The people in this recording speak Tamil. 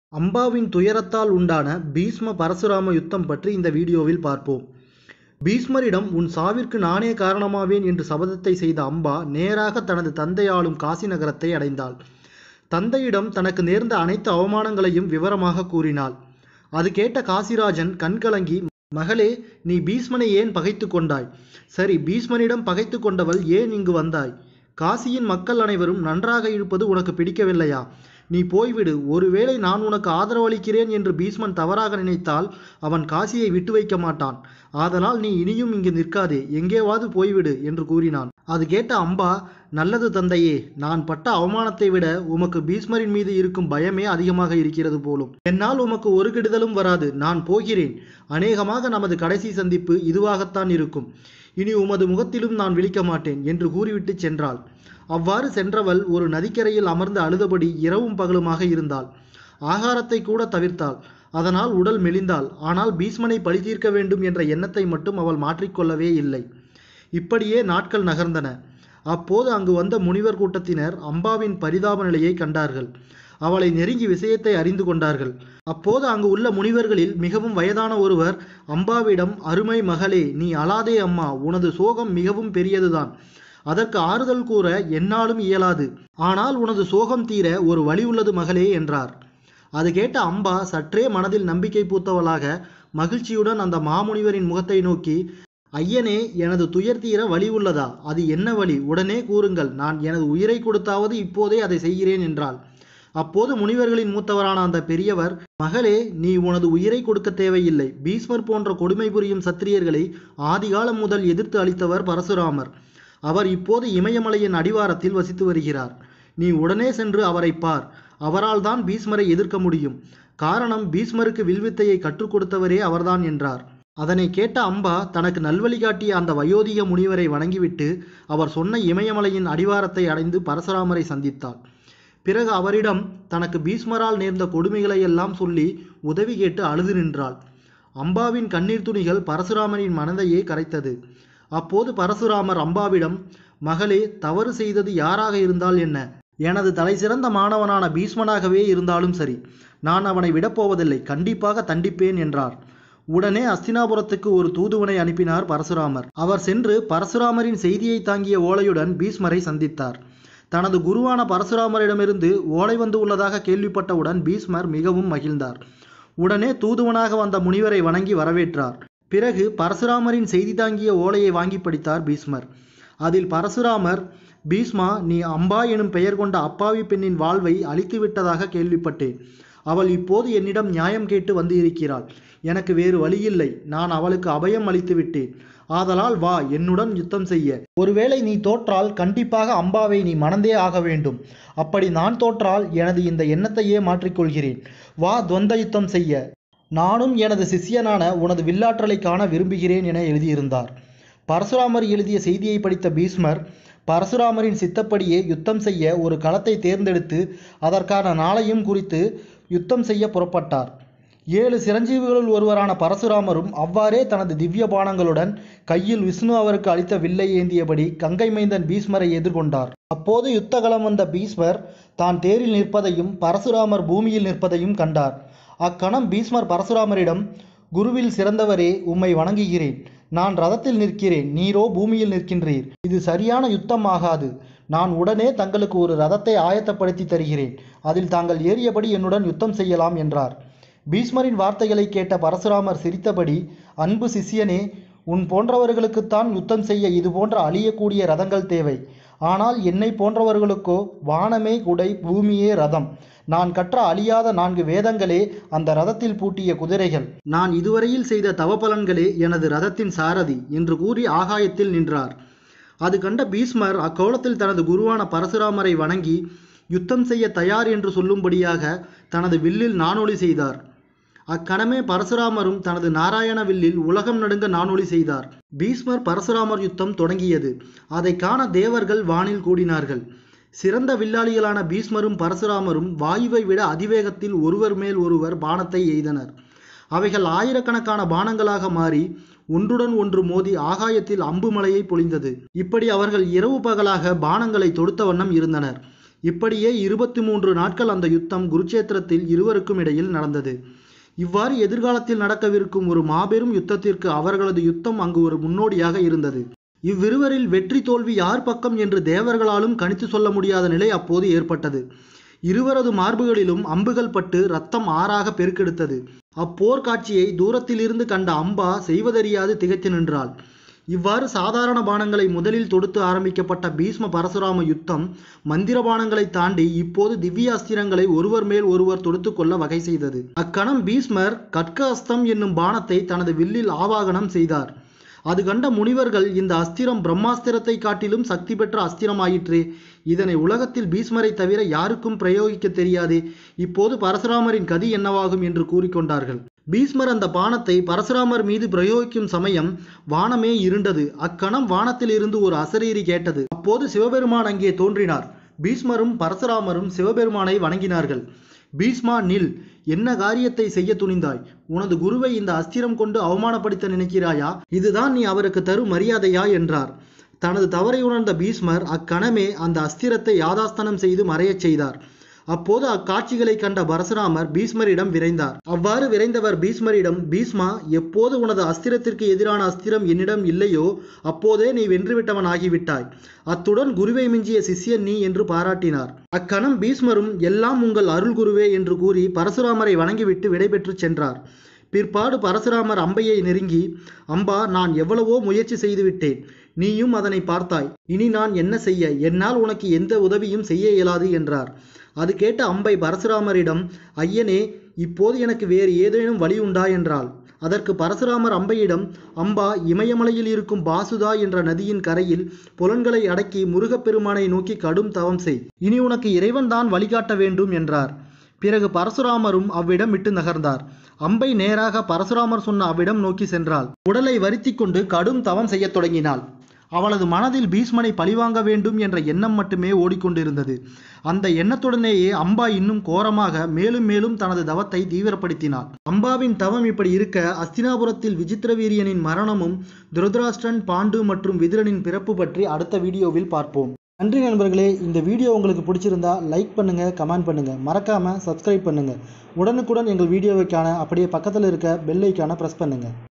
அம்பாவின் துயரத்தால் உண்டான பீஷ்ம பரசுராம யுத்தம் பற்றி இந்த வீடியோவில் பார்ப்போம் பீஷ்மரிடம் உன் சாவிற்கு நானே காரணமாவேன் என்று சபதத்தை செய்த அம்பா நேராக தனது தந்தை ஆளும் காசி நகரத்தை அடைந்தாள் தந்தையிடம் தனக்கு நேர்ந்த அனைத்து அவமானங்களையும் விவரமாக கூறினாள் அது கேட்ட காசிராஜன் கண்கலங்கி மகளே நீ பீஷ்மனை ஏன் பகைத்து கொண்டாய் சரி பீஷ்மனிடம் பகைத்து கொண்டவள் ஏன் இங்கு வந்தாய் காசியின் மக்கள் அனைவரும் நன்றாக இருப்பது உனக்கு பிடிக்கவில்லையா நீ போய்விடு ஒருவேளை நான் உனக்கு ஆதரவளிக்கிறேன் என்று பீஷ்மன் தவறாக நினைத்தால் அவன் காசியை விட்டு வைக்க மாட்டான் ஆதலால் நீ இனியும் இங்கு நிற்காதே எங்கேவாது போய்விடு என்று கூறினான் அது கேட்ட அம்பா நல்லது தந்தையே நான் பட்ட அவமானத்தை விட உமக்கு பீஷ்மரின் மீது இருக்கும் பயமே அதிகமாக இருக்கிறது போலும் என்னால் உமக்கு ஒரு கெடுதலும் வராது நான் போகிறேன் அநேகமாக நமது கடைசி சந்திப்பு இதுவாகத்தான் இருக்கும் இனி உமது முகத்திலும் நான் விழிக்க மாட்டேன் என்று கூறிவிட்டு சென்றாள் அவ்வாறு சென்றவள் ஒரு நதிக்கரையில் அமர்ந்து அழுதபடி இரவும் பகலுமாக இருந்தாள் ஆகாரத்தை கூட தவிர்த்தாள் அதனால் உடல் மெலிந்தாள் ஆனால் பீஷ்மனை பழி தீர்க்க வேண்டும் என்ற எண்ணத்தை மட்டும் அவள் மாற்றிக்கொள்ளவே இல்லை இப்படியே நாட்கள் நகர்ந்தன அப்போது அங்கு வந்த முனிவர் கூட்டத்தினர் அம்பாவின் பரிதாப நிலையை கண்டார்கள் அவளை நெருங்கி விஷயத்தை அறிந்து கொண்டார்கள் அப்போது அங்கு உள்ள முனிவர்களில் மிகவும் வயதான ஒருவர் அம்பாவிடம் அருமை மகளே நீ அழாதே அம்மா உனது சோகம் மிகவும் பெரியதுதான் அதற்கு ஆறுதல் கூற என்னாலும் இயலாது ஆனால் உனது சோகம் தீர ஒரு வழி உள்ளது மகளே என்றார் அது கேட்ட அம்பா சற்றே மனதில் நம்பிக்கை பூத்தவளாக மகிழ்ச்சியுடன் அந்த மாமுனிவரின் முகத்தை நோக்கி ஐயனே எனது துயர் தீர வழி உள்ளதா அது என்ன வழி உடனே கூறுங்கள் நான் எனது உயிரை கொடுத்தாவது இப்போதே அதை செய்கிறேன் என்றாள் அப்போது முனிவர்களின் மூத்தவரான அந்த பெரியவர் மகளே நீ உனது உயிரை கொடுக்க தேவையில்லை பீஸ்மர் போன்ற கொடுமை புரியும் சத்திரியர்களை ஆதிகாலம் முதல் எதிர்த்து அளித்தவர் பரசுராமர் அவர் இப்போது இமயமலையின் அடிவாரத்தில் வசித்து வருகிறார் நீ உடனே சென்று அவரை பார் அவரால் தான் பீஸ்மரை எதிர்க்க முடியும் காரணம் பீஸ்மருக்கு வில்வித்தையை கற்றுக் கொடுத்தவரே அவர்தான் என்றார் அதனை கேட்ட அம்பா தனக்கு நல்வழி காட்டிய அந்த வயோதிக முனிவரை வணங்கிவிட்டு அவர் சொன்ன இமயமலையின் அடிவாரத்தை அடைந்து பரசுராமரை சந்தித்தாள் பிறகு அவரிடம் தனக்கு பீஸ்மரால் நேர்ந்த கொடுமைகளை எல்லாம் சொல்லி உதவி கேட்டு அழுது நின்றாள் அம்பாவின் கண்ணீர் துணிகள் பரசுராமரின் மனதையே கரைத்தது அப்போது பரசுராமர் அம்பாவிடம் மகளே தவறு செய்தது யாராக இருந்தால் என்ன எனது தலை சிறந்த மாணவனான பீஷ்மனாகவே இருந்தாலும் சரி நான் அவனை விடப்போவதில்லை கண்டிப்பாக தண்டிப்பேன் என்றார் உடனே அஸ்தினாபுரத்துக்கு ஒரு தூதுவனை அனுப்பினார் பரசுராமர் அவர் சென்று பரசுராமரின் செய்தியை தாங்கிய ஓலையுடன் பீஷ்மரை சந்தித்தார் தனது குருவான பரசுராமரிடமிருந்து ஓலை வந்து உள்ளதாக கேள்விப்பட்டவுடன் பீஷ்மர் மிகவும் மகிழ்ந்தார் உடனே தூதுவனாக வந்த முனிவரை வணங்கி வரவேற்றார் பிறகு பரசுராமரின் செய்தி தாங்கிய ஓலையை வாங்கி படித்தார் பீஷ்மர் அதில் பரசுராமர் பீஷ்மா நீ அம்பா எனும் பெயர் கொண்ட அப்பாவி பெண்ணின் வாழ்வை அழித்து விட்டதாக கேள்விப்பட்டேன் அவள் இப்போது என்னிடம் நியாயம் கேட்டு வந்து இருக்கிறாள் எனக்கு வேறு வழியில்லை நான் அவளுக்கு அபயம் அளித்து விட்டேன் ஆதலால் வா என்னுடன் யுத்தம் செய்ய ஒருவேளை நீ தோற்றால் கண்டிப்பாக அம்பாவை நீ மணந்தே ஆக வேண்டும் அப்படி நான் தோற்றால் எனது இந்த எண்ணத்தையே மாற்றிக்கொள்கிறேன் வா துவந்த யுத்தம் செய்ய நானும் எனது சிஷ்யனான உனது வில்லாற்றலை காண விரும்புகிறேன் என எழுதியிருந்தார் பரசுராமர் எழுதிய செய்தியை படித்த பீஷ்மர் பரசுராமரின் சித்தப்படியே யுத்தம் செய்ய ஒரு களத்தை தேர்ந்தெடுத்து அதற்கான நாளையும் குறித்து யுத்தம் செய்ய புறப்பட்டார் ஏழு சிரஞ்சீவிகளுள் ஒருவரான பரசுராமரும் அவ்வாறே தனது திவ்ய பானங்களுடன் கையில் விஷ்ணு அவருக்கு அளித்த வில்லை ஏந்தியபடி கங்கை மைந்தன் பீஷ்மரை எதிர்கொண்டார் அப்போது யுத்தகலம் வந்த பீஷ்மர் தான் தேரில் நிற்பதையும் பரசுராமர் பூமியில் நிற்பதையும் கண்டார் அக்கணம் பீஷ்மர் பரசுராமரிடம் குருவில் சிறந்தவரே உம்மை வணங்குகிறேன் நான் ரதத்தில் நிற்கிறேன் நீரோ பூமியில் நிற்கின்றீர் இது சரியான யுத்தம் ஆகாது நான் உடனே தங்களுக்கு ஒரு ரதத்தை ஆயத்தப்படுத்தி தருகிறேன் அதில் தாங்கள் ஏறியபடி என்னுடன் யுத்தம் செய்யலாம் என்றார் பீஷ்மரின் வார்த்தைகளை கேட்ட பரசுராமர் சிரித்தபடி அன்பு சிஷ்யனே உன் போன்றவர்களுக்குத்தான் யுத்தம் செய்ய இது போன்ற அழியக்கூடிய ரதங்கள் தேவை ஆனால் என்னை போன்றவர்களுக்கோ வானமே குடை பூமியே ரதம் நான் கற்ற அழியாத நான்கு வேதங்களே அந்த ரதத்தில் பூட்டிய குதிரைகள் நான் இதுவரையில் செய்த தவபலன்களே எனது ரதத்தின் சாரதி என்று கூறி ஆகாயத்தில் நின்றார் அது கண்ட பீஷ்மர் அக்கோலத்தில் தனது குருவான பரசுராமரை வணங்கி யுத்தம் செய்ய தயார் என்று சொல்லும்படியாக தனது வில்லில் நானொலி செய்தார் அக்கணமே பரசுராமரும் தனது நாராயண வில்லில் உலகம் நடுங்க நானொலி செய்தார் பீஷ்மர் பரசுராமர் யுத்தம் தொடங்கியது அதை காண தேவர்கள் வானில் கூடினார்கள் சிறந்த வில்லாளிகளான பீஷ்மரும் பரசுராமரும் வாயுவை விட அதிவேகத்தில் ஒருவர் மேல் ஒருவர் பானத்தை எய்தனர் அவைகள் ஆயிரக்கணக்கான பானங்களாக மாறி ஒன்றுடன் ஒன்று மோதி ஆகாயத்தில் அம்பு மலையை பொழிந்தது இப்படி அவர்கள் இரவு பகலாக பானங்களை தொடுத்த வண்ணம் இருந்தனர் இப்படியே இருபத்தி மூன்று நாட்கள் அந்த யுத்தம் குருச்சேத்திரத்தில் இருவருக்கும் இடையில் நடந்தது இவ்வாறு எதிர்காலத்தில் நடக்கவிருக்கும் ஒரு மாபெரும் யுத்தத்திற்கு அவர்களது யுத்தம் அங்கு ஒரு முன்னோடியாக இருந்தது இவ்விருவரில் வெற்றி தோல்வி யார் பக்கம் என்று தேவர்களாலும் கணித்து சொல்ல முடியாத நிலை அப்போது ஏற்பட்டது இருவரது மார்புகளிலும் அம்புகள் பட்டு ரத்தம் ஆறாக பெருக்கெடுத்தது அப்போர் காட்சியை தூரத்திலிருந்து கண்ட அம்பா செய்வதறியாது திகைத்து நின்றாள் இவ்வாறு சாதாரண பானங்களை முதலில் தொடுத்து ஆரம்பிக்கப்பட்ட பீஷ்ம பரசுராம யுத்தம் மந்திர பானங்களை தாண்டி இப்போது திவ்ய அஸ்திரங்களை ஒருவர் மேல் ஒருவர் தொடுத்து கொள்ள வகை செய்தது அக்கணம் பீஷ்மர் கட்க அஸ்தம் என்னும் பானத்தை தனது வில்லில் ஆவாகனம் செய்தார் அது கண்ட முனிவர்கள் இந்த அஸ்திரம் பிரம்மாஸ்திரத்தை காட்டிலும் சக்தி பெற்ற அஸ்திரமாயிற்றே இதனை உலகத்தில் பீஷ்மரை தவிர யாருக்கும் பிரயோகிக்க தெரியாதே இப்போது பரசுராமரின் கதி என்னவாகும் என்று கூறிக்கொண்டார்கள் பீஷ்மர் அந்த பானத்தை பரசுராமர் மீது பிரயோகிக்கும் சமயம் வானமே இருண்டது அக்கணம் வானத்தில் இருந்து ஒரு அசரீரி கேட்டது அப்போது சிவபெருமான் அங்கே தோன்றினார் பீஷ்மரும் பரசுராமரும் சிவபெருமானை வணங்கினார்கள் பீஷ்மா நில் என்ன காரியத்தை செய்ய துணிந்தாய் உனது குருவை இந்த அஸ்திரம் கொண்டு அவமானப்படுத்த நினைக்கிறாயா இதுதான் நீ அவருக்கு தரும் மரியாதையா என்றார் தனது தவறை உணர்ந்த பீஷ்மர் அக்கணமே அந்த அஸ்திரத்தை யாதாஸ்தனம் செய்து மறையச் செய்தார் அப்போது அக்காட்சிகளை கண்ட பரசுராமர் பீஷ்மரிடம் விரைந்தார் அவ்வாறு விரைந்தவர் பீஷ்மரிடம் பீஷ்மா எப்போது உனது அஸ்திரத்திற்கு எதிரான அஸ்திரம் என்னிடம் இல்லையோ அப்போதே நீ வென்றுவிட்டவன் ஆகிவிட்டாய் அத்துடன் குருவை மிஞ்சிய சிஷ்யன் நீ என்று பாராட்டினார் அக்கணம் பீஷ்மரும் எல்லாம் உங்கள் அருள் குருவே என்று கூறி பரசுராமரை வணங்கிவிட்டு விடைபெற்று சென்றார் பிற்பாடு பரசுராமர் அம்பையை நெருங்கி அம்பா நான் எவ்வளவோ முயற்சி செய்துவிட்டேன் நீயும் அதனை பார்த்தாய் இனி நான் என்ன செய்ய என்னால் உனக்கு எந்த உதவியும் செய்ய இயலாது என்றார் அது கேட்ட அம்பை பரசுராமரிடம் ஐயனே இப்போது எனக்கு வேறு ஏதேனும் வழி உண்டா என்றாள் அதற்கு பரசுராமர் அம்பையிடம் அம்பா இமயமலையில் இருக்கும் பாசுதா என்ற நதியின் கரையில் புலன்களை அடக்கி முருகப்பெருமானை நோக்கி கடும் தவம் செய் இனி உனக்கு இறைவன்தான் வழிகாட்ட வேண்டும் என்றார் பிறகு பரசுராமரும் அவ்விடம் விட்டு நகர்ந்தார் அம்பை நேராக பரசுராமர் சொன்ன அவ்விடம் நோக்கி சென்றாள் உடலை வருத்தி கொண்டு கடும் தவம் செய்யத் தொடங்கினாள் அவளது மனதில் பீஷ்மனை பழிவாங்க வேண்டும் என்ற எண்ணம் மட்டுமே ஓடிக்கொண்டிருந்தது அந்த எண்ணத்துடனேயே அம்பா இன்னும் கோரமாக மேலும் மேலும் தனது தவத்தை தீவிரப்படுத்தினாள் அம்பாவின் தவம் இப்படி இருக்க அஸ்தினாபுரத்தில் விசித்திரவீரியனின் மரணமும் துருதராஷ்டிரன் பாண்டு மற்றும் விதுரனின் பிறப்பு பற்றி அடுத்த வீடியோவில் பார்ப்போம் நன்றி நண்பர்களே இந்த வீடியோ உங்களுக்கு பிடிச்சிருந்தா லைக் பண்ணுங்க கமெண்ட் பண்ணுங்க மறக்காம சப்ஸ்கிரைப் பண்ணுங்க உடனுக்குடன் எங்கள் வீடியோவை காண அப்படியே பக்கத்தில் இருக்க பெல் ஐக்கான ப்ரெஸ் பண்ணுங்க